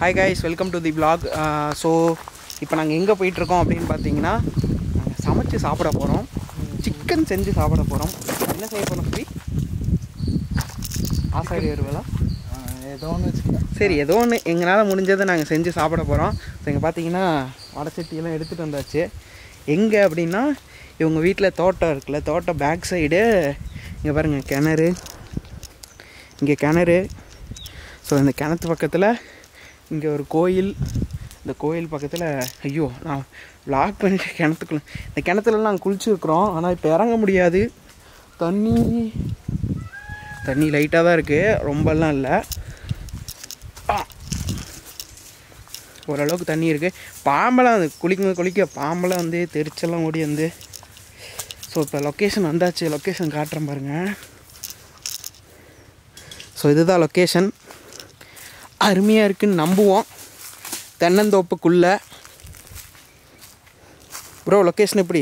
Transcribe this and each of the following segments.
Hi guys welcome to the blog so இப்போ நாங்கள் எங்கே போயிட்டுருக்கோம் அப்படின்னு பார்த்தீங்கன்னா நாங்கள் சமைச்சு சாப்பிட போகிறோம் சிக்கன் செஞ்சு சாப்பிட போகிறோம் என்ன செய்ய போகிறோம் ஸ்ரீ ஆசாரி வருவலா ஏதோ ஒன்று வச்சுக்கலாம் சரி ஏதோ ஒன்று எங்களால் முடிஞ்சதை நாங்கள் செஞ்சு சாப்பிட போகிறோம் ஸோ இங்கே பார்த்தீங்கன்னா வடச்சட்டியெல்லாம் எடுத்துகிட்டு வந்தாச்சு எங்கே அப்படின்னா இவங்க வீட்டில் தோட்டம் இருக்குல்ல தோட்டம் பேக் சைடு இங்கே பாருங்கள் கிணறு இங்கே கிணறு ஸோ இந்த கிணத்து பக்கத்தில் இங்கே ஒரு கோயில் இந்த கோயில் பக்கத்தில் ஐயோ நான் vlog பண்ணிட்டு கிணத்துக்குள்ள இந்த கிணத்துலலாம் நாங்கள் குளிச்சுருக்குறோம் ஆனால் இப்போ இறங்க முடியாது தண்ணி தண்ணி லைட்டாக தான் இருக்குது ரொம்பலாம் இல்லை ஆ. ஓரளவுக்கு தண்ணி இருக்குது பாம்பெல்லாம் வந்து குளிக்க குளிக்க பாம்பெல்லாம் வந்து தெரிச்செல்லாம் ஓடி வந்து ஸோ இப்போ லொக்கேஷன் வந்தாச்சு லொக்கேஷன் காட்டுறேன் பாருங்கள் ஸோ இதுதான் லொக்கேஷன் அருமையாக இருக்குன்னு நம்புவோம் தென்னந்தோப்புக்குள்ளே ப்ரோ லொக்கேஷன் எப்படி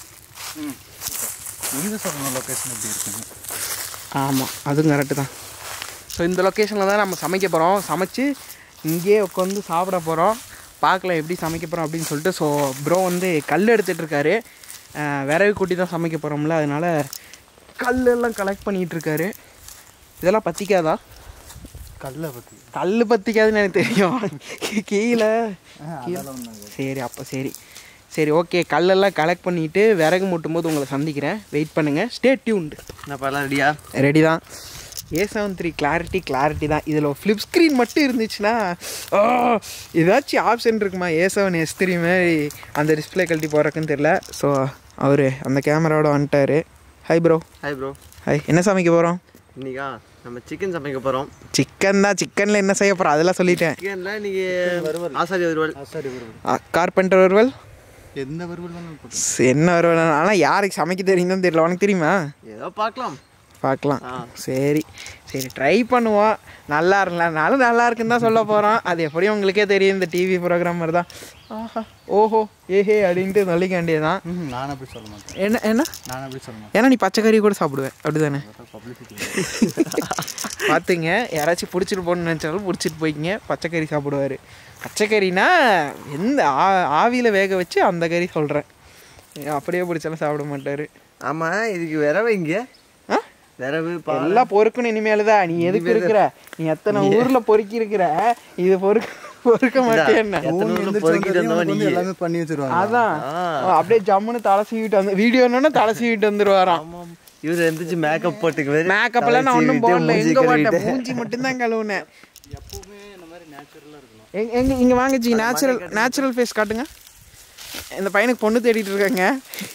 நீங்கள் சொல்லணும் லொக்கேஷன் எப்படி இருக்குன்னு ஆமாம் அதுவும் கரெக்டு தான் ஸோ இந்த லொக்கேஷனில் தான் நம்ம சமைக்க போகிறோம் சமைச்சு இங்கேயே உட்காந்து சாப்பிட போகிறோம் பார்க்கலாம் எப்படி சமைக்க போகிறோம் அப்படின்னு சொல்லிட்டு ஸோ ப்ரோ வந்து கல் எடுத்துகிட்டு இருக்காரு அஹ் விறகு கூட்டி தான் சமைக்க போகிறோம்ல அதனால் கல் எல்லாம் கலெக்ட் பண்ணிகிட்டு இருக்காரு இதெல்லாம் பற்றிக்காதா கல்லை பற்றி கல் பற்றிக்காதுன்னு எனக்கு தெரியும் கீழே அதெல்லாம் ஒன்றாங்க சரி அப்போ சரி சரி ஓகே கல்லெல்லாம் கலெக்ட் பண்ணிவிட்டு விறகு மூட்டும் போது உங்களை சந்திக்கிறேன் வெயிட் பண்ணுங்கள் ஸ்டே டியூன்டு என்னப்பா எல்லாம் ரெடியா ரெடி தான் A seven three clarity clarity தான் இதில் ஃப்ளிப் ஸ்க்ரீன் மட்டும் இருந்துச்சுன்னா ஆ, ஏதாச்சும் ஆப்ஷன் இருக்குமா ஏ செவன் எஸ் த்ரீ மாதிரி அந்த டிஸ்பிளே கழட்டி போகிறக்குன்னு தெரில ஸோ அவர் அந்த கேமராவோட வந்துட்டார் hi bro hi bro hi என்ன சமைக்க போகிறோம் இன்னைக்கா நம்ம சிக்கன் சமைக்க போகிறோம் சிக்கன் தான் சிக்கனில் என்ன செய்ய போகிறோம் அதெல்லாம் சொல்லிட்டேன் சிக்கனில் இன்னைக்கு ஆசாரி வருவாள் சரி வருவல் கார்பெண்டர் வருவல் எந்த வருவல் வேணாலும் போட்டு என்ன வருவல் ஆனால் யாருக்கு சமைக்க தெரியும்னு தெரியல உனக்கு தெரியுமா ஏதோ பார்க்கலாம் பார்க்கலாம் ஆ. சரி சரி ட்ரை பண்ணுவோம் நல்லா இருக்கலனாலும் நல்லா இருக்குன்னு தான் சொல்ல போகிறோம் அது எப்படியும் உங்களுக்கே தெரியும் இந்த டிவி ப்ரோக்ராம் மாதிரி தான் ஆஹா ஓஹோ ஏஹே அப்படின்ட்டு சொல்லிக்க வேண்டியதுதான் ம் நான் அப்படி சொல்ல மாட்டேன் என்ன என்ன நான் அப்படி சொல்ல மாட்டேன் ஏன்னா நீ பச்சைக்கறி கூட சாப்பிடுவேன் அப்படி தானே பப்ளிசிட்டி பார்த்துங்க யாராச்சும் பிடிச்சிட்டு போகணும்னு நினச்சாலும் பிடிச்சிட்டு போய்க்கிங்க பச்சைக்கறி சாப்பிடுவார் பச்சைக்கறினா எந்த ஆ ஆவியில் வேக வச்சு அந்த கறி சொல்கிறேன் அப்படியே பிடிச்சாலும் சாப்பிட மாட்டார் ஆமாம் இதுக்கு விரவு இங்கே ஆ விரவு பா எல்லாம் பொறுக்கணும் இனிமேல் தான் நீ எதுக்கு இருக்கிற நீ எத்தனை ஊர்ல பொறுக்கி இருக்கிற இது பொறுக்க பொறுக்க மாட்டே என்ன எத்தனை ஊர்ல பொறுக்கிட்டு வந்தவன் நீ எல்லாமே பண்ணி வச்சிருவாங்க அதான் அப்படியே ஜம்முன்னு தலை சீவிட்டு வந்து வீடியோன்னு தலை சீவிட்டு வந்துருவாராம் ஆமாம் இவர் எந்திரிச்சு மேக்கப் போட்டுக்குவாரு மேக்கப் எல்லாம் நான் ஒன்றும் போடல எங்க போட்டேன் மூஞ்சி மட்டும்தான் கழுவுனேன் எப்பவுமே இந்த மாதிரி நேச்சுரலாக இருக்கணும் எங்க எங்க இங்க வாங்க ஜி நேச்சுரல் நேச்சுரல் ஃபேஸ் காட்டுங்க இந்த பையனுக்கு பொண்ணு தேடிட்டு இருக்காங்க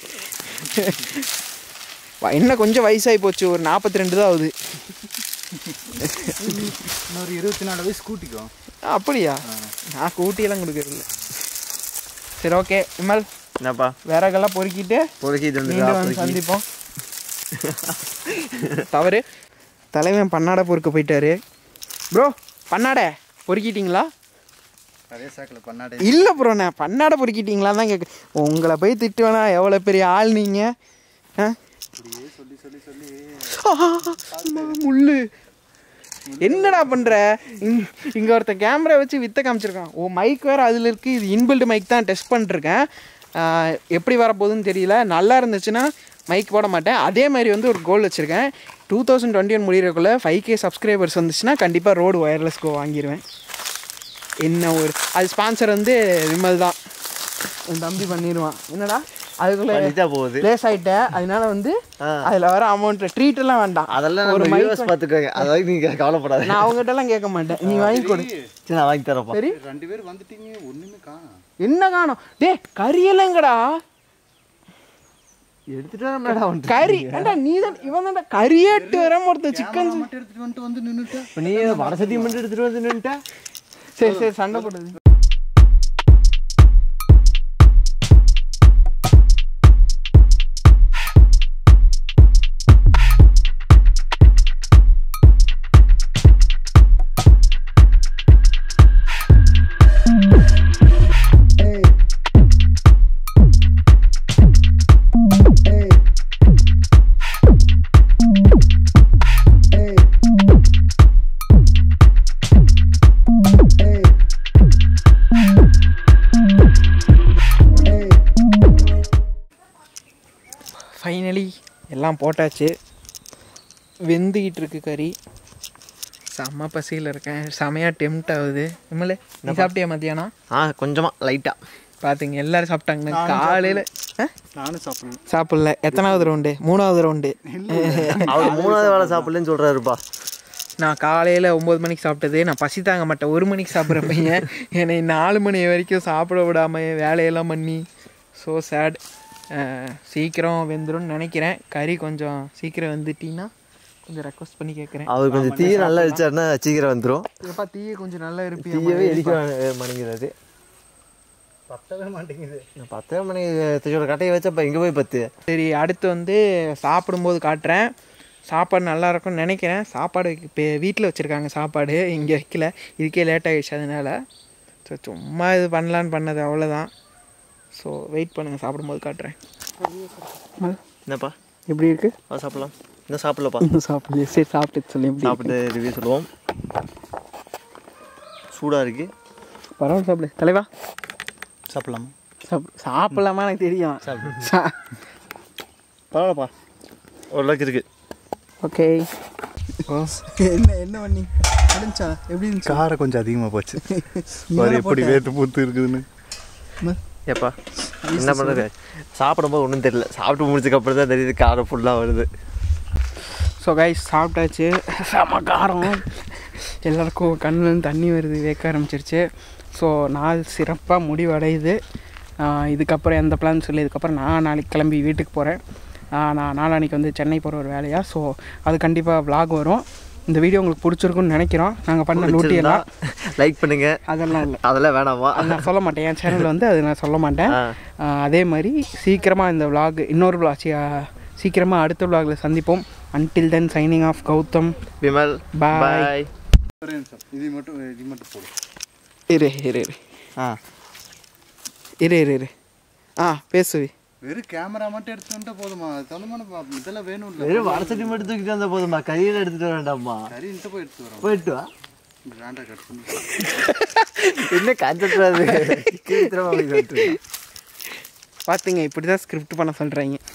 வ- என்ன கொஞ்சம் வயசாகி போச்சு ஒரு நாற்பத்தி ரெண்டு தான் ஆகுது இன்னொரு இருபத்தி நாலு வயசு கூட்டிக்கும் அப்படியா நான் கூட்டியெல்லாம் கொடுக்கறதில்ல சரி ஓகே விமல் என்னப்பா விறகெல்லாம் பொறுக்கிட்டு பொறுக்கிட்டு மீண்டும் வந்து வந்து சந்திப்போம் தவறு தலைவன் பன்னாடை பொறுக்க போயிட்டாரு ப்ரோ பன்னாடை பொறுக்கிட்டீங்களா அதே சாக்கில் பண்ணாடே இல்லை ப்ரோ நான் பன்னாடை பொறுக்கிட்டீங்களா தான் கேட்க உங்களை போய் திட்டுவேனா எவ்வளோ பெரிய ஆள் நீங்கள் ஆ இப்படியே சொல்லி சொல்லி சொல்லி அம்மா, முள்ளு என்னடா பண்ற இங்க இங்க ஒருத்தன் கேமரா வச்சு வித்த காமிச்சிருக்கான் ஓ மைக் வேற அதுல இருக்கு இது இன்பில்ட் மைக் தான் டெஸ்ட் பண்ணிருக்கேன் ஆஹ், எப்படி வரப்போகுதுன்னு தெரியல நல்லா இருந்துச்சுன்னா மைக் போட மாட்டேன் அதே மாதிரி வந்து ஒரு கோல் வச்சுருக்கேன் டூ தௌசண்ட் டுவெண்ட்டி ஒன் முடிகிறக்குள்ள ஃபைவ் கே சப்ஸ்கிரைபர்ஸ் வந்துச்சுன்னா கண்டிப்பாக ரோடு ஒயர்லெஸ் கோ வாங்கிடுவேன் என்ன ஒரு அது ஸ்பான்சர் வந்து விமல் தான் என் தம்பி பண்ணிடுவான் என்னடா அதுக்குள்ளே பண்ணிட்டா போகுது பிளேஸ் ஆயிட்டேன் அதனால வந்து ஆ. அதில் வர அமௌண்ட் ட்ரீட் எல்லாம் வேண்டாம் அதெல்லாம் ஒரு நம்ம mic வியூவர்ஸ் பார்த்துக்கோங்க அதாவது நீங்க கவலைப்படாத நான் அவங்ககிட்ட எல்லாம் கேட்க மாட்டேன் நீ வாங்கி கொடு சரி நான் வாங்கி தரப்பா சரி ரெண்டு பேர் வந்துட்டீங்க ஒன்றுமே காணும் என்ன காணும் டேய் கறியெல்லாங்கடா எடுத்துட்டு வர மேடம் வந்து கறி ஏண்டா நீ தான் இவன் தான்டா கறியேட்டு வர ஒருத்தன் சிக்கன் மட்டும் எடுத்துட்டு வந்துட்டு வந்து நின்றுட்டு இப்போ நீ வட சத்தியம் மட்டும் எடுத்துட்டு வந்து நின்னுட்ட சரி சரி சண்டை போடுது தக்காளி எல்லாம் போட்டாச்சு வெந்துக்கிட்டு இருக்கு கறி செம்ம பசியில் இருக்கேன் செமையாக டெம்ட் ஆகுது இம்மலே நீ சாப்பிட்டியா மத்தியானம் ஆ கொஞ்சமாக லைட்டாக பார்த்தீங்க எல்லாரும் சாப்பிட்டாங்க காலையில் நானும் சாப்பிடணும் சாப்பிடல எத்தனாவது ரவுண்டு மூணாவது ரவுண்டு அவர் மூணாவது வேலை சாப்பிடலன்னு சொல்கிறாருப்பா நான் காலையில் ஒம்பது மணிக்கு சாப்பிட்டது நான் பசி தாங்க மாட்டேன் ஒரு மணிக்கு சாப்பிட்ற பையன் என்னை நாலு மணி வரைக்கும் சாப்பிட விடாம வேலையெல்லாம் பண்ணி ஸோ சேட் சீக்கிரம் வெந்துரும்னு நினைக்கிறேன் கறி கொஞ்சம் சீக்கிரம் வெந்துட்டீங்கன்னா கொஞ்சம் ரெக்வஸ்ட் பண்ணி கேட்குறேன் அவர் கொஞ்சம் தீ நல்லா அடிச்சாருன்னா சீக்கிரம் வந்துடும் எப்பா தீயை கொஞ்சம் நல்லா இருப்பியா தீயவே எரிக்க மணிங்கிறாரு பத்தவே மாட்டேங்குது நான் பத்தே மணி தீயோட கட்டையை வச்சப்ப இங்கே போய் பத்து சரி அடுத்து வந்து சாப்பிடும்போது காட்டுறேன் சாப்பாடு நல்லா இருக்கும்னு நினைக்கிறேன் சாப்பாடு இப்போ வீட்டில் வச்சுருக்காங்க சாப்பாடு இங்கே வைக்கல இதுக்கே லேட் ஆகிடுச்சு அதனால ஸோ சும்மா இது பண்ணலான்னு பண்ணது அவ்வளோதான் ஸோ வெயிட் பண்ணுங்கள் சாப்பிடும்போது காட்டுறேன் என்னப்பா எப்படி இருக்கு வா சாப்பிடலாம் இன்னும் சாப்பிடலப்பா சாப்பிடு சரி சாப்பிட்டு சொல்லி எப்படி சாப்பிட்டு ரிவ்யூ சொல்லுவோம் சூடாக இருக்கு பரவாயில்ல சாப்பிடு தலைவா சாப்பிடலாம் சாப்பிடு சாப்பிடலாமா எனக்கு தெரியும் சா- பரவாயில்லப்பா ஓரளவுக்கு இருக்கு ஓகே என்ன என்ன பண்ணி முடிஞ்சா எப்படி இருந்துச்சு காரம் கொஞ்சம் அதிகமாக போச்சு பாரு எப்படி வேட்டு பூத்து இருக்குதுன்னு ஏப்பா என்ன பண்ணுறது சாப்பிடும்போது ஒன்றும் தெரியல சாப்பிட்டு முடிச்சதுக்கப்புறம் தான் தெரியுது காரம் ஃபுல்லாக வருது ஸோ கைஸ் சாப்பிட்டாச்சு செம காரம் எல்லாருக்கும் கண்ணுலேருந்து தண்ணி வருது வேக்க ஆரம்பிச்சிருச்சு ஸோ நாள் சிறப்பாக முடிவடையுது ஆஹ் இதுக்கப்புறம் எந்த பிளான் சொல்லி இதுக்கப்புறம் நான் நாளைக்கு கிளம்பி வீட்டுக்கு போகிறேன் நான் நாளான்னைக்கு வந்து சென்னை போகிற ஒரு வேலையாக ஸோ அது கண்டிப்பாக vlog வரும் இந்த வீடியோ உங்களுக்கு பிடிச்சிருக்குன்னு நினைக்கிறோம் நாங்கள் பண்ண லூட்டி எல்லாம் லைக் பண்ணுங்க அதெல்லாம் இல்லை அதெல்லாம் வேணாமா அது நான் சொல்ல மாட்டேன் என் சேனல் வந்து அது நான் சொல்ல மாட்டேன் ஆ. ஆஹ் அதே மாதிரி சீக்கிரமாக இந்த vlog இன்னொரு vlog சி- ஆஹ் சீக்கிரமாக அடுத்த vlogல சந்திப்போம் until then signing off Gautham Vimal Bye. Bye ஒரே நிமிஷம் இது மட்டும் இது மட்டும் போடு இரு இரு இரு ஆ இரு இரு இரு ஆ பேசுவி வெறும் கேமரா மட்டும் எடுத்துட்டு வந்துட்டா போதுமா தகுந்தமான ப- இதெல்லாம் வேணும் இல்லை வெறும் வடசட்டி மட்டும் தூக்கிட்டு வந்தா போதுமா கையில் எடுத்துட்டு வர வேண்டாமா கறி இந்த போய் எடுத்து வரோம் போயிட்டு வா வேண்டாம் கட் பண்ணி என்ன கான்செப்ட் அது கீழ்த்திரமா பார்த்தீங்க இப்படி தான் ஸ்கிரிப்ட் பண்ண சொல்கிறாங்க